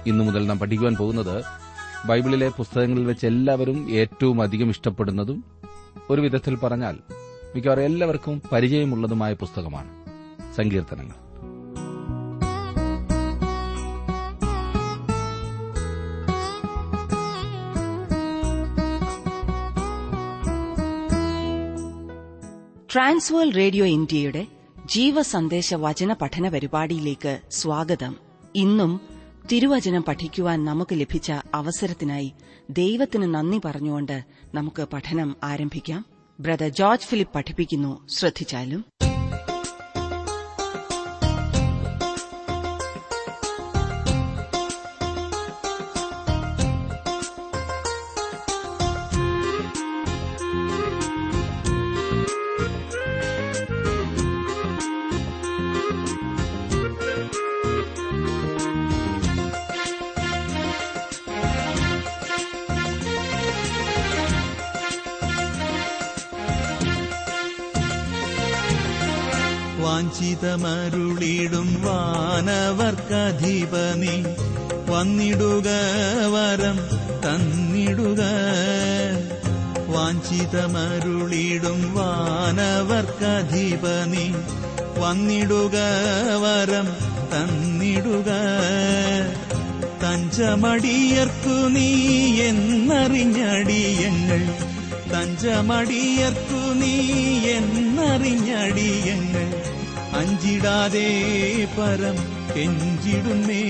ഇന്നു മുതൽ നാം പഠിക്കുവാൻ പോകുന്നത് ബൈബിളിലെ പുസ്തകങ്ങളിൽ വെച്ച് എല്ലാവരും ഏറ്റവും അധികം ഇഷ്ടപ്പെടുന്നതും ഒരു വിധത്തിൽ പറഞ്ഞാൽ മിക്കവാറും എല്ലാവർക്കും പരിചയമുള്ളതുമായ പുസ്തകമാണ് സങ്കീർത്തനങ്ങൾ ട്രാൻസ്വേൾ റേഡിയോ ഇന്ത്യയുടെ ജീവസന്ദേശ വചന പഠന പരിപാടിയിലേക്ക് സ്വാഗതം ഇന്നും തിരുവചനം പഠിക്കുവാൻ നമുക്ക് ലഭിച്ച അവസരത്തിനായി ദൈവത്തിന് നന്ദി പറഞ്ഞുകൊണ്ട് നമുക്ക് പഠനം ആരംഭിക്കാം ബ്രദർ ജോർജ് ഫിലിപ്പ് പഠിപ്പിക്കുന്നു ശ്രദ്ധിച്ചാലും വാഞ്ചിതമരുളിടും വാനവർക്കധിപനി വന്നിടുക വരം തന്നിടുക വാഞ്ചിതമരുളിടും വാനവർക്കധിപനി വന്നിടുക വരം തന്നിടുക തഞ്ചമടിയർക്കു നീ എന്നറിഞ്ഞടിയങ്ങൾ തഞ്ചമടിയർക്കു നീ എന്നറിഞ്ഞടിയങ്ങൾ അഞ്ചിടാതെ പരം കെഞ്ചിടുന്നേ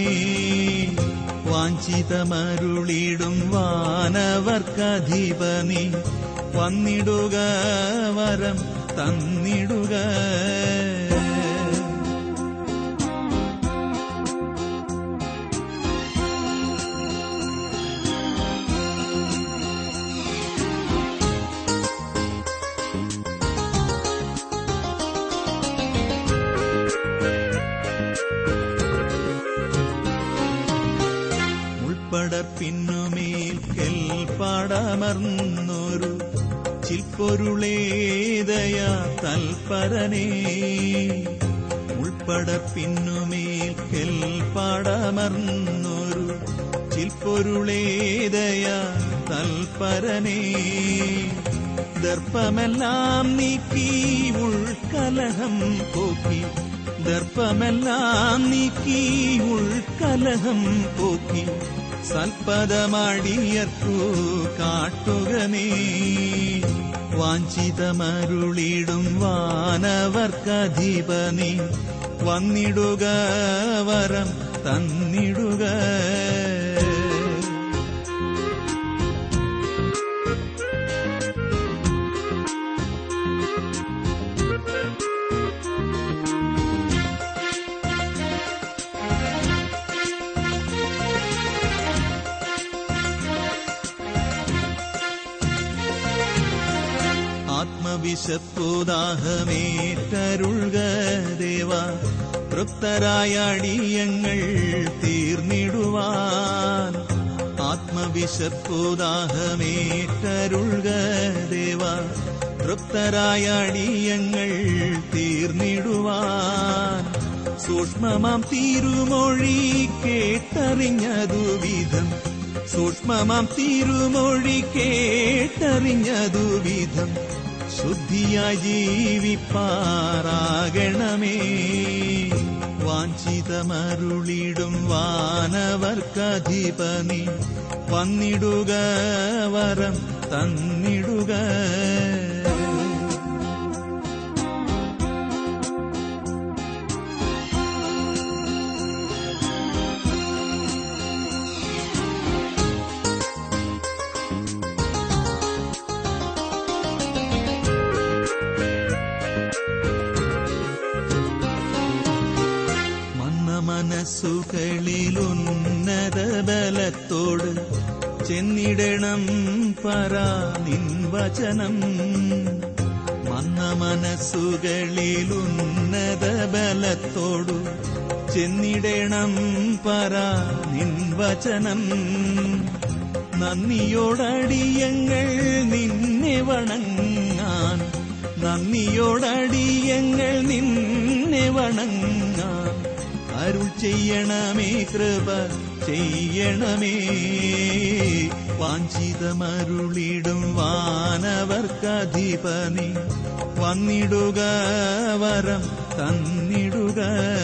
വാഞ്ചിതമരുളിടും വാനവർക്കധിപനി വന്നിടുക വരം തന്നിടുക ഉൾപ്പടപ്പിന്നുമേൽ കെൽപ്പാടമർന്നൊരു ചിൽപ്പൊരുളേതയ തൽപരനേ ഉൾപ്പടപ്പിന്നുമേൽ കെൽപ്പാടമർന്നൊരു ചിൽപ്പൊരുളേതയ തൽപരനേ ദർപ്പമെല്ലാം നീക്കി ഉൾക്കലഹം പോക്കി ദർപ്പമെല്ലാം നീക്കി ഉൾക്കലഹം പോക്കി സൽപദമടിയർക്കു കാട്ടുക നീ വാഞ്ചിതമരുളിടും വാനവർക്കധിപനി വന്നിടുക വരം തന്നിടുക ആത്മവിശപ്പുദാഹമേറ്റരുൾക ദേവ തൃപ്തരായ അടിയങ്ങൾ തീർന്നിടുവാൻ ആത്മവിശപ്പുദാഹമേറ്റരുൾക ദേവ തൃപ്തരായ അടിയങ്ങൾ തീർന്നിടുവാൻ സൂക്ഷ്മമാം തിരുമൊഴി കേട്ടറിഞ്ഞതു വിധം സൂക്ഷ്മമാം തിരുമൊഴി കേട്ടറിഞ്ഞതു വിധം ശുദ്ധിയായി ജീവിപ്പാറാകണമേ വാഞ്ചിതമരുളിടും വാനവർക്കധിപനി വന്നിടുക വരം തന്നിടുക മന്ന മനസ്സുകളിലുന്നത ബലത്തോട് ചെന്നിടണം പരാ നിൻ വചനം മന്ന മനസ്സുകളിലുന്നത ബലത്തോടു ചെന്നിടണം പരാ നിൻ വചനം നന്ദിയോടടിയങ്ങൾ നിന്നെ വണങ്ങാൻ നന്ദിയോടടിയങ്ങൾ നിന്നെ വണങ്ങാൻ അരുൾ ചെയ്യണമേ കൃപ ചെയ്യണമേ വാഞ്ചിതമരുളിടും വാനവർക്കധിപനി വന്നിടുക വരം തന്നിടുക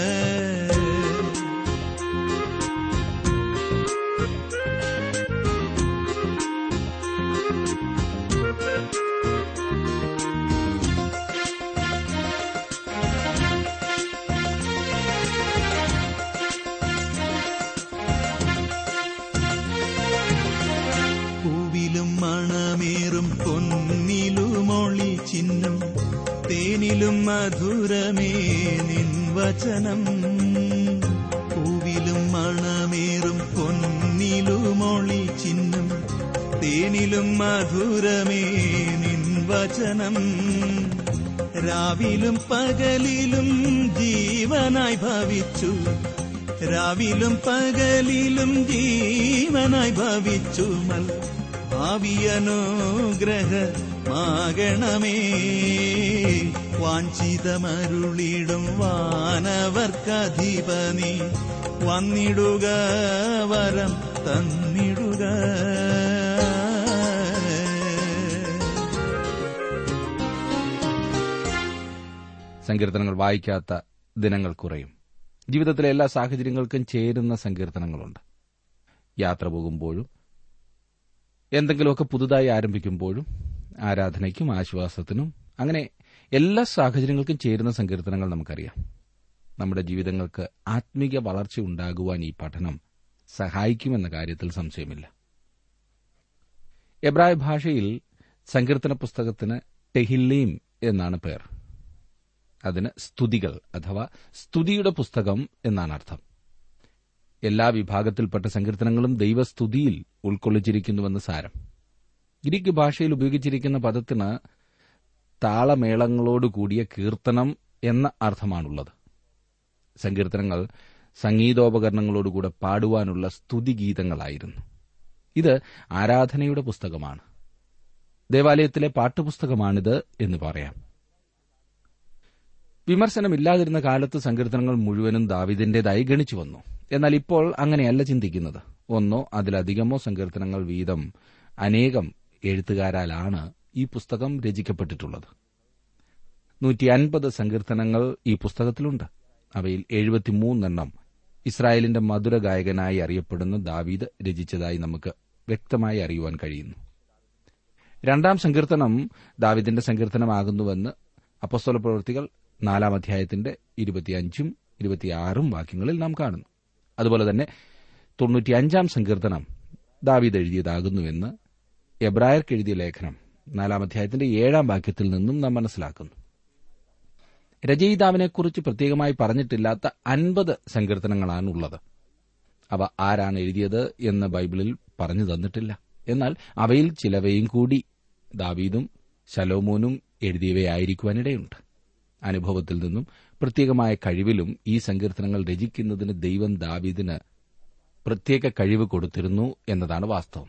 പൂവിലും മണമേറും പൊന്നിലുമൊളി ചിഹ്നം തേനിലും മധുരമേ നിൻ വചനം പൂവിലും മണമേറും പൊന്നിലുമൊളി ചിഹ്നം തേനിലും മധുരമേ നിൻ വചനം രാവിലും പകലിലും ജീവനായി ഭവിച്ചു രാവിലും പകലിലും ജീവനായി ഭവിച്ചു മൽ ഭാവിയനുഗ്രഹമാകണമേ വാഞ്ചിതമരുളിടും വാനവർക്കധിപനി വന്നിടുക വരം തന്നിടുക സങ്കീർത്തനങ്ങൾ വായിക്കാത്ത ദിനങ്ങൾ കുറയും ജീവിതത്തിലെ എല്ലാ സാഹചര്യങ്ങൾക്കും ചേരുന്ന സങ്കീർത്തനങ്ങളുണ്ട് യാത്ര പോകുമ്പോഴും എന്തെങ്കിലുമൊക്കെ പുതുതായി ആരംഭിക്കുമ്പോഴും ആരാധനയ്ക്കും ആശ്വാസത്തിനും അങ്ങനെ എല്ലാ സാഹചര്യങ്ങൾക്കും ചേരുന്ന സങ്കീർത്തനങ്ങൾ നമുക്കറിയാം നമ്മുടെ ജീവിതങ്ങൾക്ക് ആത്മീക വളർച്ച ഉണ്ടാകുവാൻ ഈ പഠനം സഹായിക്കുമെന്ന കാര്യത്തിൽ സംശയമില്ല എബ്രായ ഭാഷയിൽ സങ്കീർത്തന പുസ്തകത്തിന് ടെഹില്ലീം എന്നാണ് പേർ അതിന് സ്തുതികൾ അഥവാ സ്തുതിയുടെ പുസ്തകം എന്നാണ് അർത്ഥം എല്ലാ വിഭാഗത്തിൽപ്പെട്ട സങ്കീർത്തനങ്ങളും ദൈവസ്തുതിയിൽ ഉൾക്കൊള്ളിച്ചിരിക്കുന്നുവെന്ന് സാരം ഗ്രീക്ക് ഭാഷയിൽ ഉപയോഗിച്ചിരിക്കുന്ന പദത്തിന് താളമേളങ്ങളോടുകൂടിയ കീർത്തനം എന്ന അർത്ഥമാണുള്ളത് സങ്കീർത്തനങ്ങൾ സംഗീതോപകരണങ്ങളോടുകൂടെ പാടുവാനുള്ള സ്തുതിഗീതങ്ങളായിരുന്നു ഇത് ആരാധനയുടെ പുസ്തകമാണ് ദേവാലയത്തിലെ പാട്ടുപുസ്തകമാണിത് എന്ന് പറയാം വിമർശനമില്ലാതിരുന്ന കാലത്ത് സങ്കീർത്തനങ്ങൾ മുഴുവനും ദാവിദിന്റേതായി ഗണിച്ചു വന്നു എന്നാൽ ഇപ്പോൾ അങ്ങനെയല്ല ചിന്തിക്കുന്നത് ഒന്നോ അതിലധികമോ സങ്കീർത്തനങ്ങൾ വീതം അനേകം എഴുത്തുകാരാലാണ് ഈ പുസ്തകം രചിക്കപ്പെട്ടിട്ടുള്ളത് നൂറ്റി അൻപത് സങ്കീർത്തനങ്ങൾ ഈ പുസ്തകത്തിലുണ്ട് അവയിൽ എഴുപത്തിമൂന്നെണ്ണം ഇസ്രായേലിന്റെ മധുര ഗായകനായി അറിയപ്പെടുന്ന ദാവീദ് രചിച്ചതായി നമുക്ക് വ്യക്തമായി അറിയുവാൻ കഴിയുന്നു രണ്ടാം സങ്കീർത്തനം ദാവിദിന്റെ സങ്കീർത്തനമാകുന്നുവെന്ന് അപ്പസ്തോല പ്രവൃത്തികൾ നാലാം അധ്യായത്തിന്റെ ഇരുപത്തിയഞ്ചും ഇരുപത്തിയാറും വാക്യങ്ങളിൽ നാം കാണുന്നു അതുപോലെ തന്നെ തൊണ്ണൂറ്റിയഞ്ചാം സങ്കീർത്തനം ദാവീദ് എഴുതിയതാകുന്നുവെന്ന് എബ്രായർക്ക് എഴുതിയ ലേഖനം നാലാം അധ്യായത്തിന്റെ ഏഴാം വാക്യത്തിൽ നിന്നും നാം മനസ്സിലാക്കുന്നു രചയിതാവിനെക്കുറിച്ച് പ്രത്യേകമായി പറഞ്ഞിട്ടില്ലാത്ത അൻപത് സങ്കീർത്തനങ്ങളാണ് ഉള്ളത് അവ ആരാണ് എഴുതിയത് എന്ന് ബൈബിളിൽ പറഞ്ഞു തന്നിട്ടില്ല എന്നാൽ അവയിൽ ചിലവയും കൂടി ദാവീദും ശലോമോനും എഴുതിയവയായിരിക്കുവാനിടയുണ്ട് അനുഭവത്തിൽ നിന്നും പ്രത്യേകമായ കഴിവിലും ഈ സങ്കീർത്തനങ്ങൾ രചിക്കുന്നതിന് ദൈവം ദാവീദിന് പ്രത്യേക കഴിവ് കൊടുത്തിരുന്നു എന്നതാണ് വാസ്തവം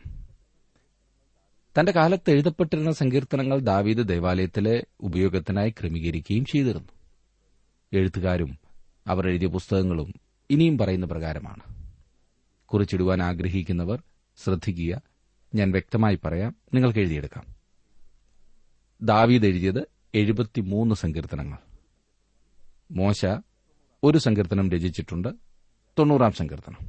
തന്റെ കാലത്ത് എഴുതപ്പെട്ടിരുന്ന സങ്കീർത്തനങ്ങൾ ദാവീദ് ദേവാലയത്തിലെ ഉപയോഗത്തിനായി ക്രമീകരിക്കുകയും ചെയ്തിരുന്നു എഴുത്തുകാരും അവർ എഴുതിയ പുസ്തകങ്ങളും ഇനിയും പറയുന്ന പ്രകാരമാണ് കുറിച്ചിടുവാൻ ആഗ്രഹിക്കുന്നവർ ശ്രദ്ധിക്കുക ഞാൻ വ്യക്തമായി പറയാം നിങ്ങൾക്ക് എഴുതിയെടുക്കാം ദാവീദ് എഴുതിയത് എഴുപത്തിമൂന്ന് സങ്കീർത്തനങ്ങൾ മോശ ഒരു സങ്കീർത്തനം രചിച്ചിട്ടുണ്ട് തൊണ്ണൂറാം സങ്കീർത്തനം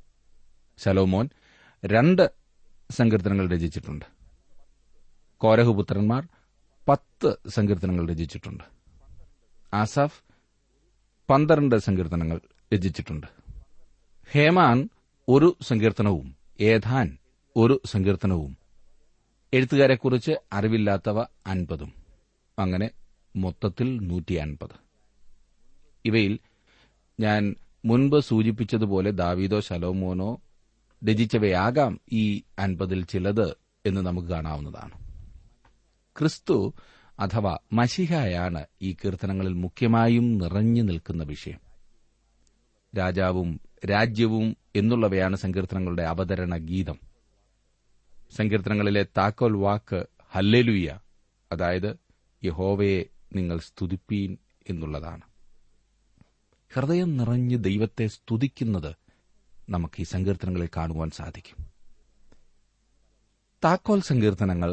ശലോമോൻ രണ്ട് സങ്കീർത്തനങ്ങൾ രചിച്ചിട്ടുണ്ട് കോരഹുപുത്രന്മാർ പത്ത് സങ്കീർത്തനങ്ങൾ രചിച്ചിട്ടുണ്ട് ആസാഫ് പന്ത്രണ്ട് സങ്കീർത്തനങ്ങൾ രചിച്ചിട്ടുണ്ട് ഹേമാൻ ഒരു സങ്കീർത്തനവും ഏധാൻ ഒരു സങ്കീർത്തനവും എഴുത്തുകാരെക്കുറിച്ച് അറിവില്ലാത്തവ അൻപതും അങ്ങനെ മൊത്തത്തിൽ നൂറ്റി അൻപത് ഇവയിൽ ഞാൻ മുൻപ് സൂചിപ്പിച്ചതുപോലെ ദാവീദോ ശലോമോനോ രചിച്ചവയാകാം ഈ അൻപതിൽ ചിലത് എന്ന് നമുക്ക് കാണാവുന്നതാണ് ക്രിസ്തു അഥവാ മഷിഹായാണ് ഈ കീർത്തനങ്ങളിൽ മുഖ്യമായും നിറഞ്ഞു നിൽക്കുന്ന വിഷയം രാജാവും രാജ്യവും എന്നുള്ളവയാണ് സങ്കീർത്തനങ്ങളുടെ അവതരണ ഗീതം സങ്കീർത്തനങ്ങളിലെ താക്കോൽ വാക്ക് ഹല്ലേലുയ അതായത് യഹോവയെ നിങ്ങൾ സ്തുതിപ്പീൻ എന്നുള്ളതാണ് ഹൃദയം നിറഞ്ഞ് ദൈവത്തെ സ്തുതിക്കുന്നത് നമുക്ക് ഈ സങ്കീർത്തനങ്ങളിൽ കാണുവാൻ സാധിക്കും താക്കോൽ സങ്കീർത്തനങ്ങൾ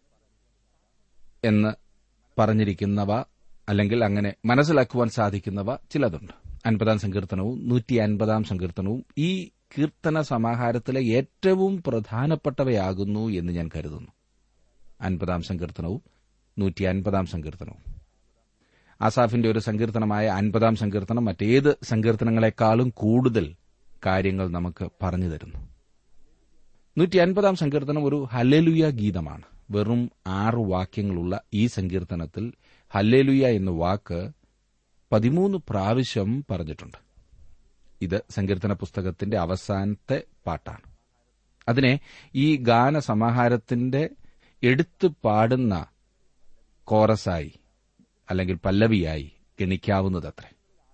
എന്ന് പറഞ്ഞിരിക്കുന്നവ അല്ലെങ്കിൽ അങ്ങനെ മനസ്സിലാക്കുവാൻ സാധിക്കുന്നവ ചിലതുണ്ട് അൻപതാം സങ്കീർത്തനവും നൂറ്റി അൻപതാം സങ്കീർത്തനവും ഈ കീർത്തന സമാഹാരത്തിലെ ഏറ്റവും പ്രധാനപ്പെട്ടവയാകുന്നു എന്ന് ഞാൻ കരുതുന്നു അൻപതാം സങ്കീർത്തനവും നൂറ്റി അൻപതാം സങ്കീർത്തനവും ആസാഫിന്റെ ഒരു സങ്കീർത്തനമായ അൻപതാം സങ്കീർത്തനം മറ്റേത് സങ്കീർത്തനങ്ങളെക്കാളും കൂടുതൽ കാര്യങ്ങൾ നമുക്ക് പറഞ്ഞു തരുന്നു നൂറ്റി അൻപതാം സങ്കീർത്തനം ഒരു ഹല്ലേലുയ ഗീതമാണ് വെറും ആറ് വാക്യങ്ങളുള്ള ഈ സങ്കീർത്തനത്തിൽ ഹല്ലേലുയ എന്ന വാക്ക് പതിമൂന്ന് പ്രാവശ്യം പറഞ്ഞിട്ടുണ്ട് ഇത് സങ്കീർത്തന പുസ്തകത്തിന്റെ അവസാനത്തെ പാട്ടാണ് അതിനെ ഈ ഗാനസമാഹാരത്തിന്റെ എടുത്തു പാടുന്ന കോറസായി അല്ലെങ്കിൽ പല്ലവിയായി ഗണിക്കാവുന്നതത്രേ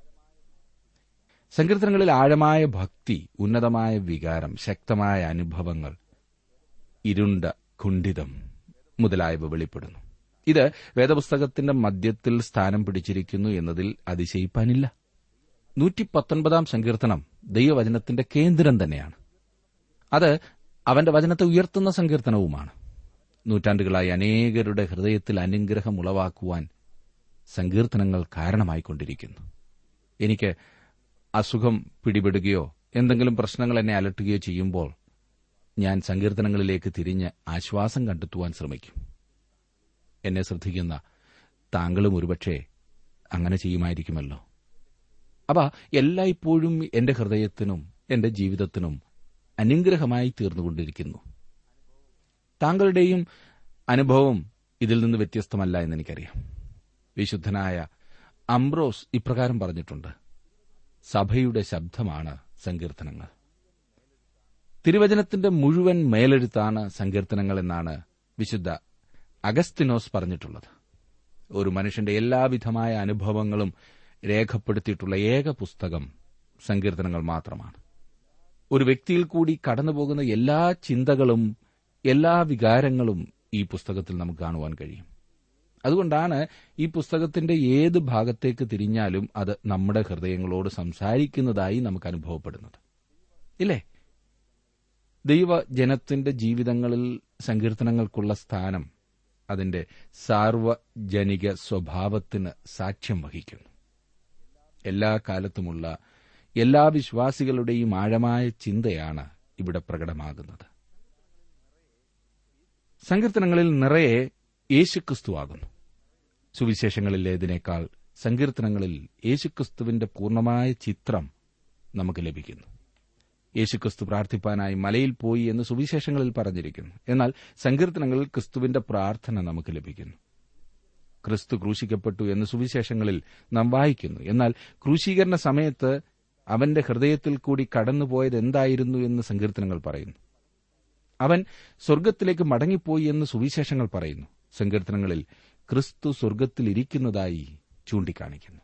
സങ്കീർത്തനങ്ങളിൽ ആഴമായ ഭക്തി ഉന്നതമായ വികാരം ശക്തമായ അനുഭവങ്ങൾ ഇരുണ്ട കുണ്ഠിതം മുതലായവ വെളിപ്പെടുന്നു ഇത് വേദപുസ്തകത്തിന്റെ മധ്യത്തിൽ സ്ഥാനം പിടിച്ചിരിക്കുന്നു എന്നതിൽ അതിശയിപ്പാനില്ല നൂറ്റി പത്തൊൻപതാം സങ്കീർത്തനം ദൈവവചനത്തിന്റെ കേന്ദ്രം തന്നെയാണ് അത് അവന്റെ വചനത്തെ ഉയർത്തുന്ന സങ്കീർത്തനവുമാണ് നൂറ്റാണ്ടുകളായി അനേകരുടെ ഹൃദയത്തിൽ അനുഗ്രഹം ഉളവാക്കുവാൻ സങ്കീർത്തനങ്ങൾ കാരണമായിക്കൊണ്ടിരിക്കുന്നു എനിക്ക് അസുഖം പിടിപെടുകയോ എന്തെങ്കിലും പ്രശ്നങ്ങൾ എന്നെ അലട്ടുകയോ ചെയ്യുമ്പോൾ ഞാൻ സങ്കീർത്തനങ്ങളിലേക്ക് തിരിഞ്ഞ് ആശ്വാസം കണ്ടെത്തുവാൻ ശ്രമിക്കും എന്നെ ശ്രദ്ധിക്കുന്ന താങ്കളും ഒരുപക്ഷെ അങ്ങനെ ചെയ്യുമായിരിക്കുമല്ലോ അവ എല്ലായ്പ്പോഴും എന്റെ ഹൃദയത്തിനും എന്റെ ജീവിതത്തിനും അനുഗ്രഹമായി തീർന്നുകൊണ്ടിരിക്കുന്നു താങ്കളുടെയും അനുഭവം ഇതിൽ നിന്ന് വ്യത്യസ്തമല്ല എന്ന് എനിക്കറിയാം വിശുദ്ധനായ അംബ്രോസ് ഇപ്രകാരം പറഞ്ഞിട്ടുണ്ട് സഭയുടെ ശബ്ദമാണ് സങ്കീർത്തനങ്ങൾ തിരുവചനത്തിന്റെ മുഴുവൻ മേലെഴുത്താണ് സങ്കീർത്തനങ്ങൾ എന്നാണ് വിശുദ്ധ അഗസ്തിനോസ് പറഞ്ഞിട്ടുള്ളത് ഒരു മനുഷ്യന്റെ എല്ലാവിധമായ അനുഭവങ്ങളും രേഖപ്പെടുത്തിയിട്ടുള്ള ഏക പുസ്തകം സങ്കീർത്തനങ്ങൾ മാത്രമാണ് ഒരു വ്യക്തിയിൽ കൂടി കടന്നുപോകുന്ന എല്ലാ ചിന്തകളും എല്ലാ വികാരങ്ങളും ഈ പുസ്തകത്തിൽ നമുക്ക് കാണുവാൻ കഴിയും അതുകൊണ്ടാണ് ഈ പുസ്തകത്തിന്റെ ഏത് ഭാഗത്തേക്ക് തിരിഞ്ഞാലും അത് നമ്മുടെ ഹൃദയങ്ങളോട് സംസാരിക്കുന്നതായി നമുക്ക് അനുഭവപ്പെടുന്നത് ഇല്ലേ ദൈവജനത്തിന്റെ ജീവിതങ്ങളിൽ സങ്കീർത്തനങ്ങൾക്കുള്ള സ്ഥാനം അതിന്റെ സാർവജനിക സ്വഭാവത്തിന് സാക്ഷ്യം വഹിക്കുന്നു എല്ലാ കാലത്തുമുള്ള എല്ലാ വിശ്വാസികളുടെയും ആഴമായ ചിന്തയാണ് ഇവിടെ പ്രകടമാകുന്നത് സങ്കീർത്തനങ്ങളിൽ നിറയെ യേശുക്രിസ്തുവാകുന്നു സുവിശേഷങ്ങളിലേതിനേക്കാൾ സങ്കീർത്തനങ്ങളിൽ യേശുക്രിസ്തുവിന്റെ പൂർണ്ണമായ ചിത്രം നമുക്ക് ലഭിക്കുന്നു യേശുക്രിസ്തു പ്രാർത്ഥിപ്പാനായി മലയിൽ പോയി എന്ന് സുവിശേഷങ്ങളിൽ പറഞ്ഞിരിക്കുന്നു എന്നാൽ സങ്കീർത്തനങ്ങളിൽ ക്രിസ്തുവിന്റെ പ്രാർത്ഥന നമുക്ക് ലഭിക്കുന്നു ക്രിസ്തു ക്രൂശിക്കപ്പെട്ടു എന്ന് സുവിശേഷങ്ങളിൽ നാം വായിക്കുന്നു എന്നാൽ ക്രൂശീകരണ സമയത്ത് അവന്റെ ഹൃദയത്തിൽ കൂടി കടന്നുപോയത് എന്തായിരുന്നു എന്ന് സങ്കീർത്തനങ്ങൾ പറയുന്നു അവൻ സ്വർഗത്തിലേക്ക് മടങ്ങിപ്പോയി എന്ന് സുവിശേഷങ്ങൾ പറയുന്നു സങ്കീർത്തനങ്ങളിൽ ക്രിസ്തു സ്വർഗത്തിൽ ഇരിക്കുന്നതായി ചൂണ്ടിക്കാണിക്കുന്നു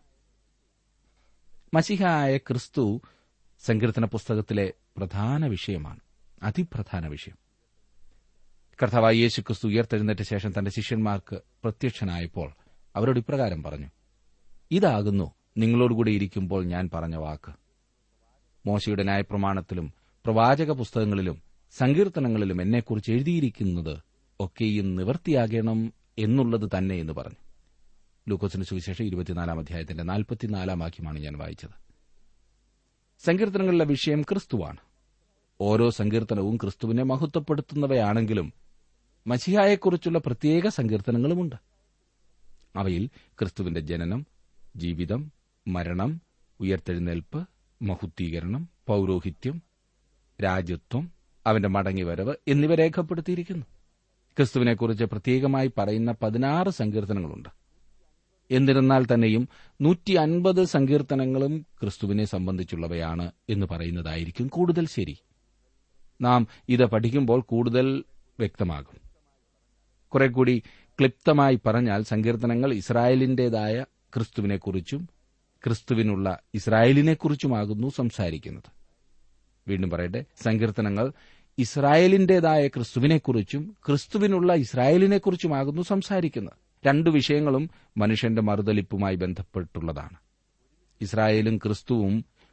മസിഹായ ക്രിസ്തു സങ്കീർത്തന പുസ്തകത്തിലെ പ്രധാന വിഷയമാണ് അതിപ്രധാന വിഷയം കർത്താവായ യേശു ക്രിസ്തു ഉയർത്തെഴുന്നേറ്റ ശേഷം തന്റെ ശിഷ്യന്മാർക്ക് പ്രത്യക്ഷനായപ്പോൾ അവരോട് ഇപ്രകാരം പറഞ്ഞു ഇതാകുന്നു നിങ്ങളോടുകൂടി ഇരിക്കുമ്പോൾ ഞാൻ പറഞ്ഞ വാക്ക് മോശയുടെ ന്യായപ്രമാണത്തിലും പ്രവാചക പുസ്തകങ്ങളിലും സങ്കീർത്തനങ്ങളിലും എന്നെക്കുറിച്ച് എഴുതിയിരിക്കുന്നത് ഒക്കെയും നിവർത്തിയാകണം എന്നുള്ളത് തന്നെ എന്ന് പറഞ്ഞു ലൂക്കോസിന് സുവിശേഷം ഇരുപത്തിനാലാം അധ്യായത്തിന്റെ നാൽപ്പത്തിനാലാം വാക്യമാണ് ഞാൻ വായിച്ചത് സങ്കീർത്തനങ്ങളിലെ വിഷയം ക്രിസ്തുവാണ് ഓരോ സങ്കീർത്തനവും ക്രിസ്തുവിനെ മഹത്വപ്പെടുത്തുന്നവയാണെങ്കിലും മസിഹായെക്കുറിച്ചുള്ള പ്രത്യേക സങ്കീർത്തനങ്ങളുമുണ്ട് അവയിൽ ക്രിസ്തുവിന്റെ ജനനം ജീവിതം മരണം ഉയർത്തെഴുന്നേൽപ്പ് മഹുദ്ധീകരണം പൌരോഹിത്യം രാജ്യത്വം അവന്റെ മടങ്ങിവരവ് എന്നിവ രേഖപ്പെടുത്തിയിരിക്കുന്നു ക്രിസ്തുവിനെക്കുറിച്ച് പ്രത്യേകമായി പറയുന്ന പതിനാറ് സങ്കീർത്തനങ്ങളുണ്ട് എന്നിരുന്നാൽ തന്നെയും നൂറ്റി അൻപത് സങ്കീർത്തനങ്ങളും ക്രിസ്തുവിനെ സംബന്ധിച്ചുള്ളവയാണ് എന്ന് പറയുന്നതായിരിക്കും കൂടുതൽ ശരി നാം ഇത് പഠിക്കുമ്പോൾ കൂടുതൽ വ്യക്തമാകും കുറെ കൂടി ക്ലിപ്തമായി പറഞ്ഞാൽ സങ്കീർത്തനങ്ങൾ ഇസ്രായേലിന്റേതായ ക്രിസ്തുവിനെക്കുറിച്ചും ക്രിസ്തുവിനുള്ള ഇസ്രായേലിനെക്കുറിച്ചുമാകുന്നു സംസാരിക്കുന്നത് വീണ്ടും പറയട്ടെ സങ്കീർത്തനങ്ങൾ ഇസ്രായേലിന്റേതായ ക്രിസ്തുവിനെക്കുറിച്ചും ക്രിസ്തുവിനുള്ള ഇസ്രായേലിനെക്കുറിച്ചുമാകുന്നു സംസാരിക്കുന്നത് രണ്ടു വിഷയങ്ങളും മനുഷ്യന്റെ മറുതലിപ്പുമായി ബന്ധപ്പെട്ടുള്ളതാണ് ഇസ്രായേലും ക്രിസ്തുവും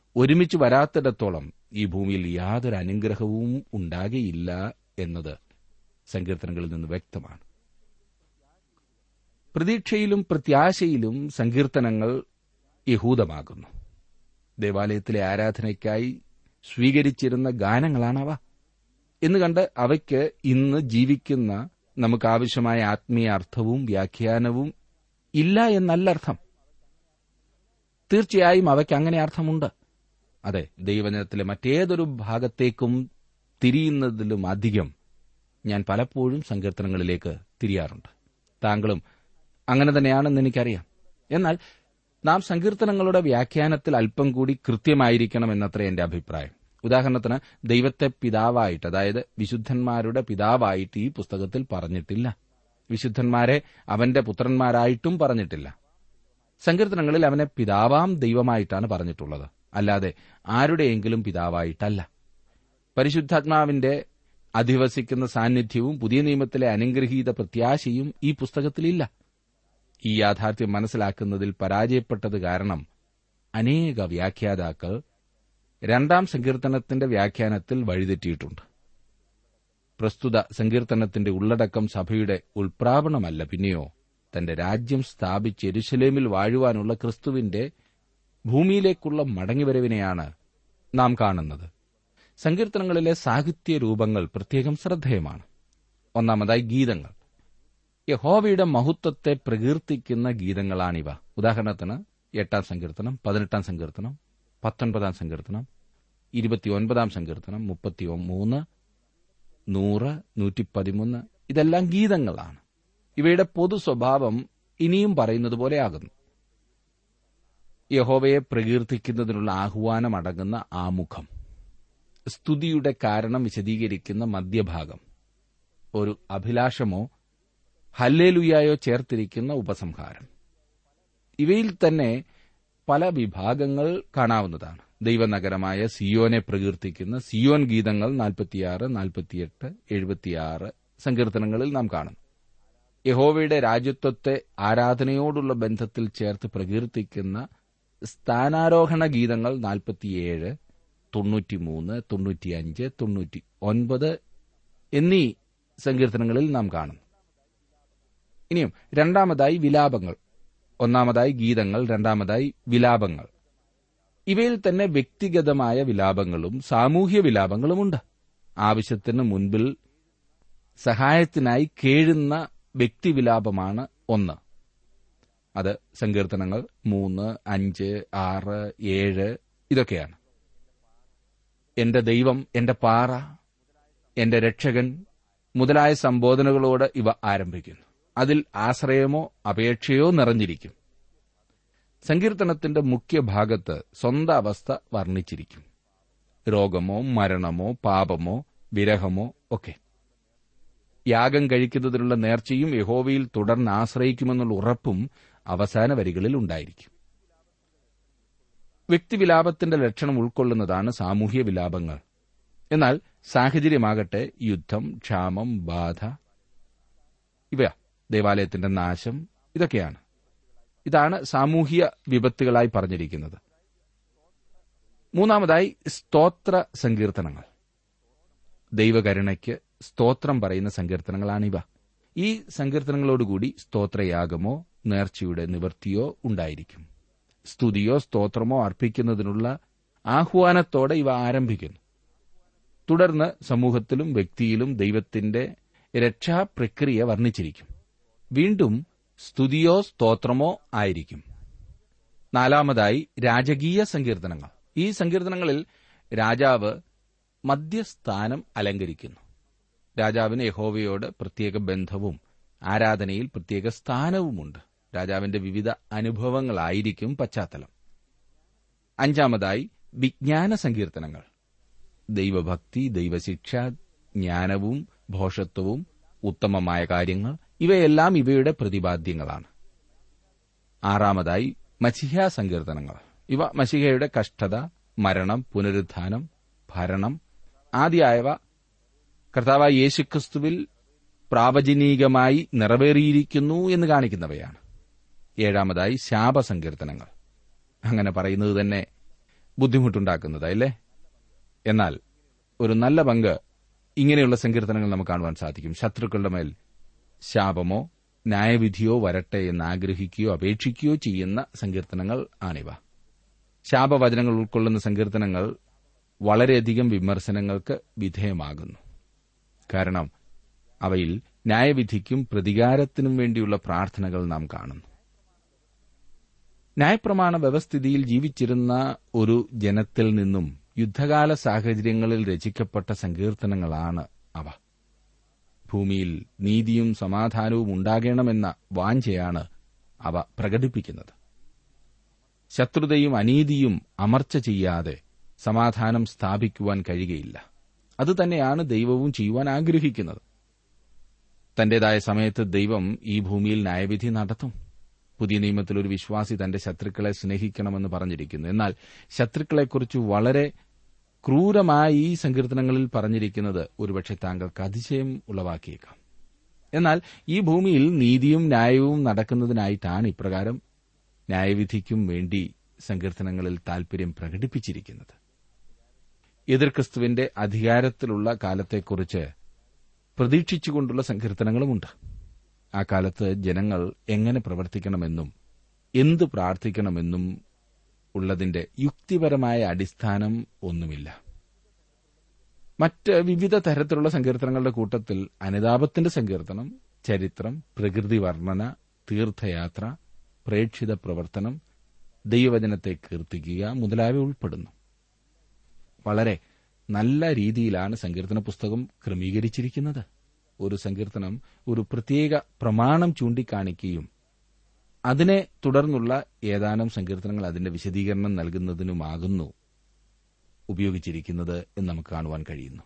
ഒരുമിച്ച് വരാത്തിടത്തോളം ഈ ഭൂമിയിൽ യാതൊരു അനുഗ്രഹവും ഉണ്ടാകയില്ല എന്നത് സങ്കീർത്തനങ്ങളിൽ നിന്ന് വ്യക്തമാണ് പ്രതീക്ഷയിലും പ്രത്യാശയിലും സങ്കീർത്തനങ്ങൾ യഹൂദമാകുന്നു ദേവാലയത്തിലെ ആരാധനയ്ക്കായി സ്വീകരിച്ചിരുന്ന ഗാനങ്ങളാണവ എന്ന് കണ്ട് അവയ്ക്ക് ഇന്ന് ജീവിക്കുന്ന നമുക്ക് ആവശ്യമായ ആത്മീയ അർത്ഥവും വ്യാഖ്യാനവും ഇല്ല എന്നല്ല അർത്ഥം തീർച്ചയായും അവയ്ക്ക് അങ്ങനെ അർത്ഥമുണ്ട് അതെ ദൈവജനത്തിലെ മറ്റേതൊരു ഭാഗത്തേക്കും തിരിയുന്നതിലും അധികം ഞാൻ പലപ്പോഴും സങ്കീർത്തനങ്ങളിലേക്ക് തിരിയാറുണ്ട് താങ്കളും അങ്ങനെ തന്നെയാണെന്ന് എനിക്കറിയാം എന്നാൽ നാം സങ്കീർത്തനങ്ങളുടെ വ്യാഖ്യാനത്തിൽ അല്പം കൂടി കൃത്യമായിരിക്കണം എന്നത്ര എന്റെ അഭിപ്രായം ഉദാഹരണത്തിന് ദൈവത്തെ പിതാവായിട്ട് അതായത് വിശുദ്ധന്മാരുടെ പിതാവായിട്ട് ഈ പുസ്തകത്തിൽ പറഞ്ഞിട്ടില്ല വിശുദ്ധന്മാരെ അവന്റെ പുത്രന്മാരായിട്ടും പറഞ്ഞിട്ടില്ല സങ്കീർത്തനങ്ങളിൽ അവനെ പിതാവാം ദൈവമായിട്ടാണ് പറഞ്ഞിട്ടുള്ളത് അല്ലാതെ ആരുടെയെങ്കിലും പിതാവായിട്ടല്ല പരിശുദ്ധാത്മാവിന്റെ അധിവസിക്കുന്ന സാന്നിധ്യവും പുതിയ നിയമത്തിലെ അനുഗ്രഹീത പ്രത്യാശയും ഈ പുസ്തകത്തിലില്ല ഈ യാഥാർത്ഥ്യം മനസ്സിലാക്കുന്നതിൽ പരാജയപ്പെട്ടത് കാരണം അനേക വ്യാഖ്യാതാക്കൾ രണ്ടാം സങ്കീർത്തനത്തിന്റെ വ്യാഖ്യാനത്തിൽ വഴിതെറ്റിയിട്ടുണ്ട് പ്രസ്തുത സങ്കീർത്തനത്തിന്റെ ഉള്ളടക്കം സഭയുടെ ഉൾപ്രാവണമല്ല പിന്നെയോ തന്റെ രാജ്യം സ്ഥാപിച്ച് എരുശലേമിൽ വാഴുവാനുള്ള ക്രിസ്തുവിന്റെ ഭൂമിയിലേക്കുള്ള മടങ്ങിവരവിനെയാണ് നാം കാണുന്നത് സങ്കീർത്തനങ്ങളിലെ സാഹിത്യ രൂപങ്ങൾ പ്രത്യേകം ശ്രദ്ധേയമാണ് ഒന്നാമതായി ഗീതങ്ങൾ യഹോവയുടെ മഹത്വത്തെ പ്രകീർത്തിക്കുന്ന ഗീതങ്ങളാണിവ ഉദാഹരണത്തിന് എട്ടാം സങ്കീർത്തനം പതിനെട്ടാം സങ്കീർത്തനം പത്തൊൻപതാം സങ്കീർത്തനം ഇരുപത്തിയൊൻപതാം സങ്കീർത്തനം മുപ്പത്തി മൂന്ന് നൂറ് നൂറ്റി പതിമൂന്ന് ഇതെല്ലാം ഗീതങ്ങളാണ് ഇവയുടെ പൊതു സ്വഭാവം ഇനിയും പറയുന്നത് പോലെയാകുന്നു യഹോവയെ പ്രകീർത്തിക്കുന്നതിനുള്ള ആഹ്വാനം അടങ്ങുന്ന ആമുഖം സ്തുതിയുടെ കാരണം വിശദീകരിക്കുന്ന മധ്യഭാഗം ഒരു അഭിലാഷമോ ഹല്ലേലുയായോ ചേർത്തിരിക്കുന്ന ഉപസംഹാരം ഇവയിൽ തന്നെ പല വിഭാഗങ്ങൾ കാണാവുന്നതാണ് ദൈവനഗരമായ സിയോനെ പ്രകീർത്തിക്കുന്ന സിയോൻ ഗീതങ്ങൾ നാൽപ്പത്തിയാറ് നാൽപ്പത്തിയെട്ട് എഴുപത്തിയാറ് സങ്കീർത്തനങ്ങളിൽ നാം കാണുന്നു യഹോവയുടെ രാജ്യത്വത്തെ ആരാധനയോടുള്ള ബന്ധത്തിൽ ചേർത്ത് പ്രകീർത്തിക്കുന്ന സ്ഥാനാരോഹണ ഗീതങ്ങൾ നാൽപ്പത്തിയേഴ് തൊണ്ണൂറ്റിമൂന്ന് തൊണ്ണൂറ്റിയഞ്ച് തൊണ്ണൂറ്റി ഒൻപത് എന്നീ സങ്കീർത്തനങ്ങളിൽ നാം കാണുന്നു ഇനിയും രണ്ടാമതായി വിലാപങ്ങൾ ഒന്നാമതായി ഗീതങ്ങൾ രണ്ടാമതായി വിലാപങ്ങൾ ഇവയിൽ തന്നെ വ്യക്തിഗതമായ വിലാപങ്ങളും സാമൂഹ്യ വിലാപങ്ങളുമുണ്ട് ആവശ്യത്തിന് മുൻപിൽ സഹായത്തിനായി കേഴുന്ന വ്യക്തിവിലാപമാണ് ഒന്ന് അത് സങ്കീർത്തനങ്ങൾ മൂന്ന് അഞ്ച് ആറ് ഏഴ് ഇതൊക്കെയാണ് എന്റെ ദൈവം എന്റെ പാറ എന്റെ രക്ഷകൻ മുതലായ സംബോധനകളോട് ഇവ ആരംഭിക്കുന്നു അതിൽ ആശ്രയമോ അപേക്ഷയോ നിറഞ്ഞിരിക്കും സങ്കീർത്തനത്തിന്റെ മുഖ്യഭാഗത്ത് സ്വന്തം അവസ്ഥ വർണ്ണിച്ചിരിക്കും രോഗമോ മരണമോ പാപമോ വിരഹമോ ഒക്കെ യാഗം കഴിക്കുന്നതിനുള്ള നേർച്ചയും യഹോവയിൽ തുടർന്ന് ആശ്രയിക്കുമെന്നുള്ള ഉറപ്പും അവസാന വരികളിൽ ഉണ്ടായിരിക്കും വ്യക്തിവിലാപത്തിന്റെ ലക്ഷണം ഉൾക്കൊള്ളുന്നതാണ് സാമൂഹ്യ വിലാപങ്ങൾ എന്നാൽ സാഹചര്യമാകട്ടെ യുദ്ധം ക്ഷാമം ബാധ ഇവ ദേവാലയത്തിന്റെ നാശം ഇതൊക്കെയാണ് ഇതാണ് സാമൂഹ്യ വിപത്തുകളായി പറഞ്ഞിരിക്കുന്നത് മൂന്നാമതായി സ്തോത്ര സങ്കീർത്തനങ്ങൾ ദൈവകരുണയ്ക്ക് സ്തോത്രം പറയുന്ന സങ്കീർത്തനങ്ങളാണിവ ഈ സങ്കീർത്തനങ്ങളോടുകൂടി സ്തോത്രയാഗമോ നേർച്ചയുടെ നിവൃത്തിയോ ഉണ്ടായിരിക്കും സ്തുതിയോ സ്തോത്രമോ അർപ്പിക്കുന്നതിനുള്ള ആഹ്വാനത്തോടെ ഇവ ആരംഭിക്കുന്നു തുടർന്ന് സമൂഹത്തിലും വ്യക്തിയിലും ദൈവത്തിന്റെ രക്ഷാപ്രക്രിയ വർണ്ണിച്ചിരിക്കും വീണ്ടും സ്തുതിയോ സ്തോത്രമോ ആയിരിക്കും നാലാമതായി രാജകീയ സങ്കീർത്തനങ്ങൾ ഈ സങ്കീർത്തനങ്ങളിൽ രാജാവ് മധ്യസ്ഥാനം അലങ്കരിക്കുന്നു രാജാവിന് യഹോവയോട് പ്രത്യേക ബന്ധവും ആരാധനയിൽ പ്രത്യേക സ്ഥാനവുമുണ്ട് രാജാവിന്റെ വിവിധ അനുഭവങ്ങളായിരിക്കും പശ്ചാത്തലം അഞ്ചാമതായി വിജ്ഞാന സങ്കീർത്തനങ്ങൾ ദൈവഭക്തി ദൈവശിക്ഷ ജ്ഞാനവും ഭോഷത്വവും ഉത്തമമായ കാര്യങ്ങൾ ഇവയെല്ലാം ഇവയുടെ പ്രതിപാദ്യങ്ങളാണ് ആറാമതായി മസിഹ സങ്കീർത്തനങ്ങൾ ഇവ മസിഹയുടെ കഷ്ടത മരണം പുനരുത്ഥാനം ഭരണം ആദ്യായവ കർത്താവായ യേശുക്രിസ്തുവിൽ പ്രാവചനീകമായി നിറവേറിയിരിക്കുന്നു എന്ന് കാണിക്കുന്നവയാണ് ഏഴാമതായി ശാപസങ്കീർത്തനങ്ങൾ അങ്ങനെ പറയുന്നത് തന്നെ ബുദ്ധിമുട്ടുണ്ടാക്കുന്നത് അല്ലേ എന്നാൽ ഒരു നല്ല പങ്ക് ഇങ്ങനെയുള്ള സങ്കീർത്തനങ്ങൾ നമുക്ക് കാണുവാൻ സാധിക്കും ശത്രുക്കളുടെ മേൽ ശാപമോ ന്യായവിധിയോ വരട്ടെ എന്ന് ആഗ്രഹിക്കുകയോ അപേക്ഷിക്കുകയോ ചെയ്യുന്ന സങ്കീർത്തനങ്ങൾ ആണിവ ശാപവചനങ്ങൾ ഉൾക്കൊള്ളുന്ന സങ്കീർത്തനങ്ങൾ വളരെയധികം വിമർശനങ്ങൾക്ക് വിധേയമാകുന്നു കാരണം അവയിൽ ന്യായവിധിക്കും പ്രതികാരത്തിനും വേണ്ടിയുള്ള പ്രാർത്ഥനകൾ നാം കാണുന്നു ന്യായപ്രമാണ വ്യവസ്ഥിതിയിൽ ജീവിച്ചിരുന്ന ഒരു ജനത്തിൽ നിന്നും യുദ്ധകാല സാഹചര്യങ്ങളിൽ രചിക്കപ്പെട്ട സങ്കീർത്തനങ്ങളാണ് അവ ഭൂമിയിൽ നീതിയും സമാധാനവും ഉണ്ടാകണമെന്ന വാഞ്ചയാണ് അവ പ്രകടിപ്പിക്കുന്നത് ശത്രുതയും അനീതിയും അമർച്ച ചെയ്യാതെ സമാധാനം സ്ഥാപിക്കുവാൻ കഴിയുകയില്ല അതുതന്നെയാണ് ദൈവവും ചെയ്യുവാൻ ആഗ്രഹിക്കുന്നത് തന്റേതായ സമയത്ത് ദൈവം ഈ ഭൂമിയിൽ ന്യായവിധി നടത്തും പുതിയ നിയമത്തിൽ ഒരു വിശ്വാസി തന്റെ ശത്രുക്കളെ സ്നേഹിക്കണമെന്ന് പറഞ്ഞിരിക്കുന്നു എന്നാൽ ശത്രുക്കളെക്കുറിച്ച് വളരെ ക്രൂരമായി ഈ സങ്കീർത്തനങ്ങളിൽ പറഞ്ഞിരിക്കുന്നത് ഒരുപക്ഷെ താങ്കൾക്ക് അതിശയം ഉളവാക്കിയേക്കാം എന്നാൽ ഈ ഭൂമിയിൽ നീതിയും ന്യായവും നടക്കുന്നതിനായിട്ടാണ് ഇപ്രകാരം ന്യായവിധിക്കും വേണ്ടി സങ്കീർത്തനങ്ങളിൽ താൽപര്യം പ്രകടിപ്പിച്ചിരിക്കുന്നത് എതിർ ക്രിസ്തുവിന്റെ അധികാരത്തിലുള്ള കാലത്തെക്കുറിച്ച് പ്രതീക്ഷിച്ചുകൊണ്ടുള്ള സങ്കീർത്തനങ്ങളുമുണ്ട് ആ കാലത്ത് ജനങ്ങൾ എങ്ങനെ പ്രവർത്തിക്കണമെന്നും എന്ത് പ്രാർത്ഥിക്കണമെന്നും ഉള്ളതിന്റെ യുക്തിപരമായ അടിസ്ഥാനം ഒന്നുമില്ല മറ്റ് വിവിധ തരത്തിലുള്ള സങ്കീർത്തനങ്ങളുടെ കൂട്ടത്തിൽ അനുതാപത്തിന്റെ സങ്കീർത്തനം ചരിത്രം പ്രകൃതി വർണ്ണന തീർത്ഥയാത്ര പ്രേക്ഷിത പ്രവർത്തനം ദൈവവചനത്തെ കീർത്തിക്കുക മുതലായവ ഉൾപ്പെടുന്നു വളരെ നല്ല രീതിയിലാണ് സങ്കീർത്തന പുസ്തകം ക്രമീകരിച്ചിരിക്കുന്നത് ഒരു സങ്കീർത്തനം ഒരു പ്രത്യേക പ്രമാണം ചൂണ്ടിക്കാണിക്കുകയും അതിനെ തുടർന്നുള്ള ഏതാനും സങ്കീർത്തനങ്ങൾ അതിന്റെ വിശദീകരണം നൽകുന്നതിനുമാകുന്നു ഉപയോഗിച്ചിരിക്കുന്നത് എന്ന് നമുക്ക് കാണുവാൻ കഴിയുന്നു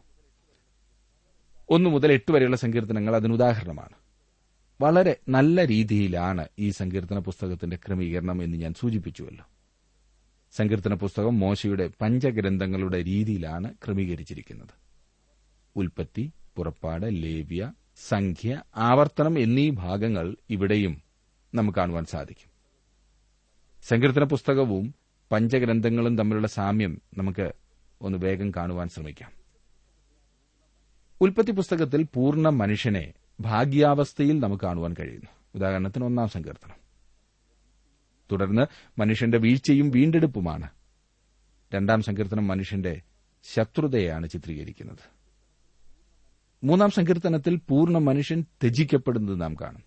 ഒന്നു മുതൽ എട്ട് വരെയുള്ള സങ്കീർത്തനങ്ങൾ അതിനുദാഹരണമാണ് വളരെ നല്ല രീതിയിലാണ് ഈ സങ്കീർത്തന പുസ്തകത്തിന്റെ ക്രമീകരണം എന്ന് ഞാൻ സൂചിപ്പിച്ചുവല്ലോ സങ്കീർത്തന പുസ്തകം മോശയുടെ പഞ്ചഗ്രന്ഥങ്ങളുടെ രീതിയിലാണ് ക്രമീകരിച്ചിരിക്കുന്നത് ഉൽപ്പത്തി പുറപ്പാട് ലേവ്യ സംഖ്യ ആവർത്തനം എന്നീ ഭാഗങ്ങൾ ഇവിടെയും നമുക്ക് കാണുവാൻ സാധിക്കും സങ്കീർത്തന പുസ്തകവും പഞ്ചഗ്രന്ഥങ്ങളും തമ്മിലുള്ള സാമ്യം നമുക്ക് ഒന്ന് വേഗം കാണുവാൻ ശ്രമിക്കാം ഉൽപ്പത്തി പുസ്തകത്തിൽ പൂർണ്ണ മനുഷ്യനെ ഭാഗ്യാവസ്ഥയിൽ നമുക്ക് കാണുവാൻ കഴിയുന്നു ഉദാഹരണത്തിന് ഒന്നാം സങ്കീർത്തനം തുടർന്ന് മനുഷ്യന്റെ വീഴ്ചയും വീണ്ടെടുപ്പുമാണ് രണ്ടാം സങ്കീർത്തനം മനുഷ്യന്റെ ശത്രുതയാണ് ചിത്രീകരിക്കുന്നത് മൂന്നാം സങ്കീർത്തനത്തിൽ പൂർണ്ണ മനുഷ്യൻ ത്യജിക്കപ്പെടുന്നത് നാം കാണും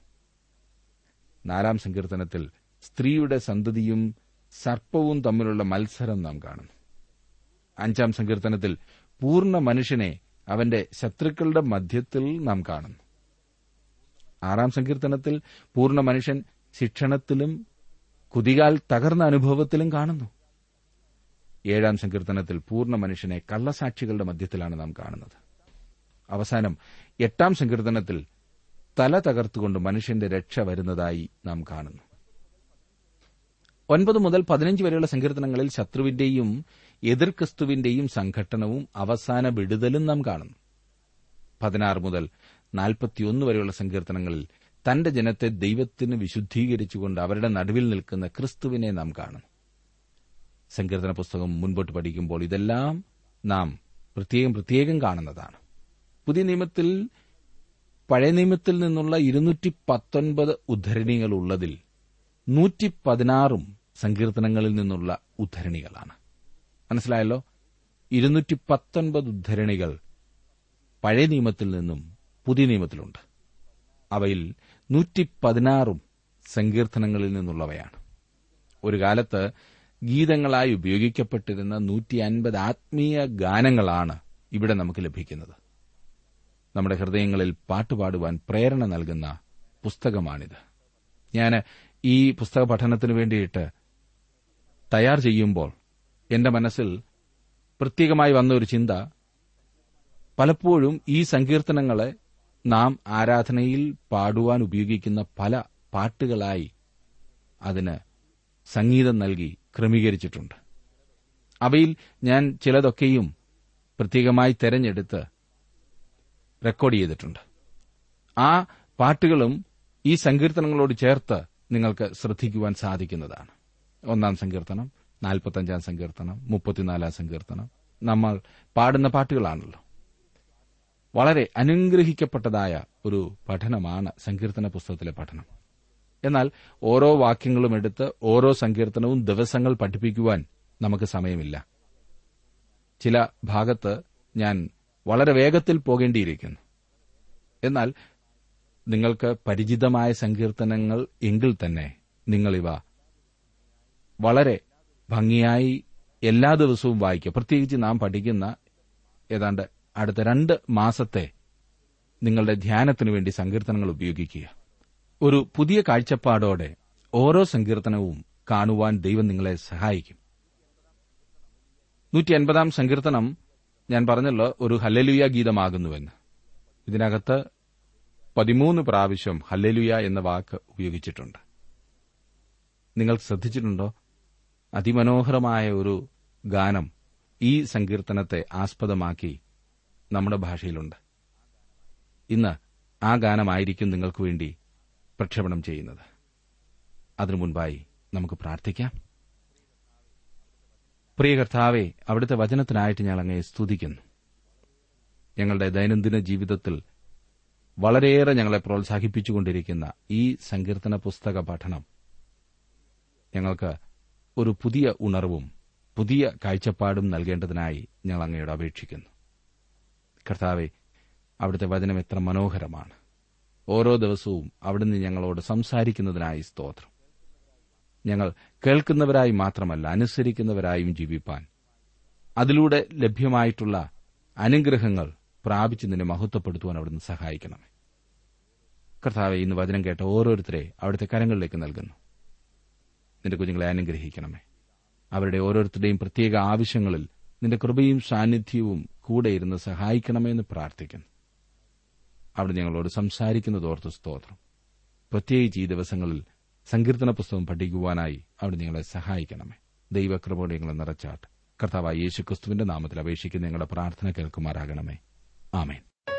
നാലാം സങ്കീർത്തനത്തിൽ സ്ത്രീയുടെ സന്തതിയും സർപ്പവും തമ്മിലുള്ള മത്സരം നാം കാണുന്നു അഞ്ചാം സങ്കീർത്തനത്തിൽ പൂർണ്ണ മനുഷ്യനെ അവന്റെ ശത്രുക്കളുടെ മധ്യത്തിൽ നാം കാണുന്നു ആറാം സങ്കീർത്തനത്തിൽ പൂർണ്ണ മനുഷ്യൻ ശിക്ഷണത്തിലും കുതികാൽ തകർന്ന അനുഭവത്തിലും കാണുന്നു ഏഴാം സങ്കീർത്തനത്തിൽ പൂർണ്ണ മനുഷ്യനെ കള്ളസാക്ഷികളുടെ മധ്യത്തിലാണ് നാം കാണുന്നത് അവസാനം എട്ടാം സങ്കീർത്തനത്തിൽ തല തകർത്തുകൊണ്ട് മനുഷ്യന്റെ രക്ഷ വരുന്നതായി നാം കാണുന്നു ഒൻപത് മുതൽ പതിനഞ്ച് വരെയുള്ള സങ്കീർത്തനങ്ങളിൽ ശത്രുവിന്റെയും എതിർ ക്രിസ്തുവിന്റെയും സംഘട്ടനവും അവസാന വിടുതലും നാം കാണുന്നു പതിനാറ് മുതൽ നാൽപ്പത്തിയൊന്ന് വരെയുള്ള സങ്കീർത്തനങ്ങളിൽ തന്റെ ജനത്തെ ദൈവത്തിന് വിശുദ്ധീകരിച്ചുകൊണ്ട് അവരുടെ നടുവിൽ നിൽക്കുന്ന ക്രിസ്തുവിനെ നാം കാണുന്നു സങ്കീർത്തന പുസ്തകം മുൻപോട്ട് പഠിക്കുമ്പോൾ ഇതെല്ലാം നാം പ്രത്യേകം പ്രത്യേകം കാണുന്നതാണ് പുതിയ നിയമത്തിൽ പഴയ നിയമത്തിൽ നിന്നുള്ള ഇരുന്നൂറ്റി പത്തൊൻപത് ഉദ്ധരണികൾ ഉള്ളതിൽ നൂറ്റി പതിനാറും സങ്കീർത്തനങ്ങളിൽ നിന്നുള്ള ഉദ്ധരണികളാണ് മനസ്സിലായല്ലോ ഇരുന്നൂറ്റി പത്തൊൻപത് ഉദ്ധരണികൾ പഴയ നിയമത്തിൽ നിന്നും പുതിയ നിയമത്തിലുണ്ട് അവയിൽ നൂറ്റി പതിനാറും സങ്കീർത്തനങ്ങളിൽ നിന്നുള്ളവയാണ് ഒരു കാലത്ത് ഗീതങ്ങളായി ഉപയോഗിക്കപ്പെട്ടിരുന്ന നൂറ്റി അൻപത് ആത്മീയ ഗാനങ്ങളാണ് ഇവിടെ നമുക്ക് ലഭിക്കുന്നത് നമ്മുടെ ഹൃദയങ്ങളിൽ പാട്ടുപാടുവാൻ പ്രേരണ നൽകുന്ന പുസ്തകമാണിത് ഞാൻ ഈ പുസ്തക പഠനത്തിന് വേണ്ടിയിട്ട് തയ്യാർ ചെയ്യുമ്പോൾ എന്റെ മനസ്സിൽ പ്രത്യേകമായി വന്ന ഒരു ചിന്ത പലപ്പോഴും ഈ സങ്കീർത്തനങ്ങളെ നാം ആരാധനയിൽ പാടുവാൻ ഉപയോഗിക്കുന്ന പല പാട്ടുകളായി അതിന് സംഗീതം നൽകി ക്രമീകരിച്ചിട്ടുണ്ട് അവയിൽ ഞാൻ ചിലതൊക്കെയും പ്രത്യേകമായി തെരഞ്ഞെടുത്ത് റെക്കോർഡ് ചെയ്തിട്ടുണ്ട് ആ പാട്ടുകളും ഈ സങ്കീർത്തനങ്ങളോട് ചേർത്ത് നിങ്ങൾക്ക് ശ്രദ്ധിക്കുവാൻ സാധിക്കുന്നതാണ് ഒന്നാം സങ്കീർത്തനം നാൽപ്പത്തഞ്ചാം സങ്കീർത്തനം മുപ്പത്തിനാലാം സങ്കീർത്തനം നമ്മൾ പാടുന്ന പാട്ടുകളാണല്ലോ വളരെ അനുഗ്രഹിക്കപ്പെട്ടതായ ഒരു പഠനമാണ് സങ്കീർത്തന പുസ്തകത്തിലെ പഠനം എന്നാൽ ഓരോ വാക്യങ്ങളും എടുത്ത് ഓരോ സങ്കീർത്തനവും ദിവസങ്ങൾ പഠിപ്പിക്കുവാൻ നമുക്ക് സമയമില്ല ചില ഭാഗത്ത് ഞാൻ വളരെ വേഗത്തിൽ പോകേണ്ടിയിരിക്കുന്നു എന്നാൽ നിങ്ങൾക്ക് പരിചിതമായ സങ്കീർത്തനങ്ങൾ എങ്കിൽ തന്നെ നിങ്ങളിവ വളരെ ഭംഗിയായി എല്ലാ ദിവസവും വായിക്കുക പ്രത്യേകിച്ച് നാം പഠിക്കുന്ന ഏതാണ്ട് അടുത്ത രണ്ട് മാസത്തെ നിങ്ങളുടെ ധ്യാനത്തിനു വേണ്ടി സങ്കീർത്തനങ്ങൾ ഉപയോഗിക്കുക ഒരു പുതിയ കാഴ്ചപ്പാടോടെ ഓരോ സങ്കീർത്തനവും കാണുവാൻ ദൈവം നിങ്ങളെ സഹായിക്കും നൂറ്റി അൻപതാം സങ്കീർത്തനം ഞാൻ പറഞ്ഞല്ലോ ഒരു ഹല്ലലുയ ഗീതമാകുന്നുവെന്ന് ഇതിനകത്ത് പതിമൂന്ന് പ്രാവശ്യം ഹല്ലലുയ എന്ന വാക്ക് ഉപയോഗിച്ചിട്ടുണ്ട് നിങ്ങൾ ശ്രദ്ധിച്ചിട്ടുണ്ടോ അതിമനോഹരമായ ഒരു ഗാനം ഈ സങ്കീർത്തനത്തെ ആസ്പദമാക്കി നമ്മുടെ ഭാഷയിലുണ്ട് ഇന്ന് ആ ഗാനമായിരിക്കും നിങ്ങൾക്ക് വേണ്ടി പ്രക്ഷേപണം ചെയ്യുന്നത് അതിനു മുൻപായി നമുക്ക് പ്രാർത്ഥിക്കാം പ്രിയ കർത്താവെ അവിടുത്തെ വചനത്തിനായിട്ട് ഞങ്ങൾ അങ്ങയെ സ്തുതിക്കുന്നു ഞങ്ങളുടെ ദൈനംദിന ജീവിതത്തിൽ വളരെയേറെ ഞങ്ങളെ പ്രോത്സാഹിപ്പിച്ചുകൊണ്ടിരിക്കുന്ന ഈ സങ്കീർത്തന പുസ്തക പഠനം ഞങ്ങൾക്ക് ഒരു പുതിയ ഉണർവും പുതിയ കാഴ്ചപ്പാടും നൽകേണ്ടതിനായി ഞങ്ങൾ അങ്ങയോട് അപേക്ഷിക്കുന്നു കർത്താവെ അവിടുത്തെ വചനം എത്ര മനോഹരമാണ് ഓരോ ദിവസവും അവിടുന്ന് ഞങ്ങളോട് സംസാരിക്കുന്നതിനായി സ്തോത്രം ഞങ്ങൾ കേൾക്കുന്നവരായി മാത്രമല്ല അനുസരിക്കുന്നവരായും ജീവിപ്പാൻ അതിലൂടെ ലഭ്യമായിട്ടുള്ള അനുഗ്രഹങ്ങൾ പ്രാപിച്ച് നിന്നെ മഹത്വപ്പെടുത്തുവാൻ അവിടുന്ന് സഹായിക്കണമേ കർത്താവെ ഇന്ന് വചനം കേട്ട ഓരോരുത്തരെ അവിടുത്തെ കരങ്ങളിലേക്ക് നൽകുന്നു നിന്റെ കുഞ്ഞുങ്ങളെ അനുഗ്രഹിക്കണമേ അവരുടെ ഓരോരുത്തരുടെയും പ്രത്യേക ആവശ്യങ്ങളിൽ നിന്റെ കൃപയും സാന്നിധ്യവും കൂടെ ഇരുന്ന് സഹായിക്കണമേ എന്ന് പ്രാർത്ഥിക്കുന്നു അവിടെ ഞങ്ങളോട് സംസാരിക്കുന്നതോർത്ത് സ്തോത്രം പ്രത്യേകിച്ച് ഈ ദിവസങ്ങളിൽ സങ്കീർത്തന പുസ്തകം പഠിക്കുവാനായി അവിടെ ഞങ്ങളെ സഹായിക്കണമേ ദൈവകൃപയോടെ ഞങ്ങളെ നിറച്ചാട്ട് കർത്താവായ യേശു ക്രിസ്തുവിന്റെ നാമത്തിൽ അപേക്ഷിക്കുന്ന ഞങ്ങളുടെ പ്രാർത്ഥന കേൾക്കുമാറാകണമേ ആമേൻ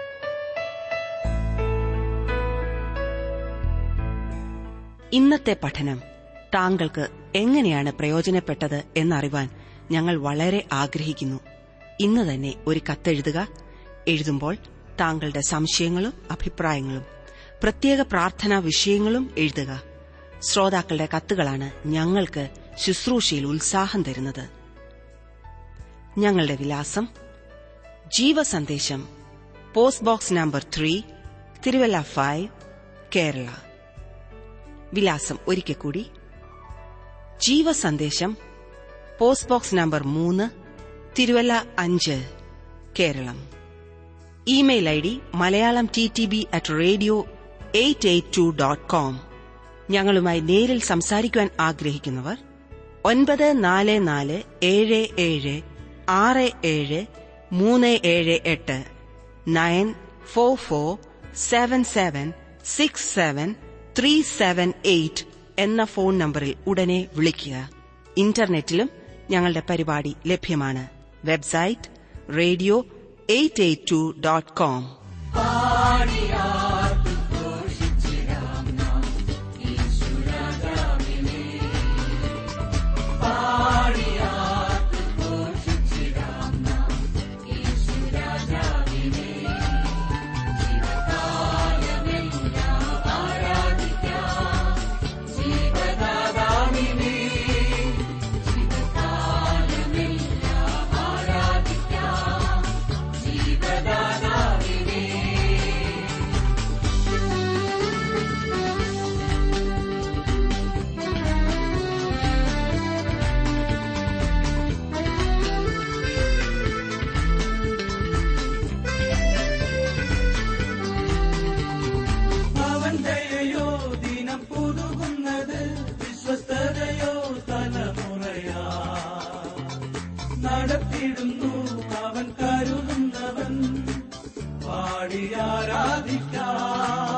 ഇന്നത്തെ പഠനം താങ്കൾക്ക് എങ്ങനെയാണ് പ്രയോജനപ്പെട്ടത് എന്നറിവാൻ ഞങ്ങൾ വളരെ ആഗ്രഹിക്കുന്നു ഇന്ന് തന്നെ ഒരു കത്തെഴുതുക എഴുതുമ്പോൾ താങ്കളുടെ സംശയങ്ങളും അഭിപ്രായങ്ങളും പ്രത്യേക പ്രാർത്ഥനാ വിഷയങ്ങളും എഴുതുക ശ്രോതാക്കളുടെ കത്തുകളാണ് ഞങ്ങൾക്ക് ശുശ്രൂഷയിൽ ഉത്സാഹം തരുന്നത് ഞങ്ങളുടെ വിലാസം Jeevasandesham post box number three Thiruvalla five Kerala വിലാസം ഒരിക്കൽ കൂടി ജീവസന്ദേശം പോസ്റ്റ് ബോക്സ് നമ്പർ മൂന്ന് തിരുവല്ല അഞ്ച് Keralam email I D Malayalam T T B at radio eight eight two dot com ഞങ്ങളുമായി നേരിൽ സംസാരിക്കുവാൻ ആഗ്രഹിക്കുന്നവർ ഒൻപത് നാല് നാല് ഏഴ് ഏഴ് ആറ് ഏഴ് മൂന്ന് ഏഴ് എട്ട് nine four four seven seven six seven three seven eight എന്ന ഫോൺ നമ്പറിൽ ഉടനെ വിളിക്കുക ഇന്റർനെറ്റിലും ഞങ്ങളുടെ പരിപാടി ലഭ്യമാണ് website radio eight eight two dot com അവൻ ദയയോ ദിനം പുതുകുന്നത് വിശ്വസ്തതയോ തലമുറയാ നടത്തിടുന്നു അവൻ കരുതുന്നവൻ പാടി ആരാധിക്കാം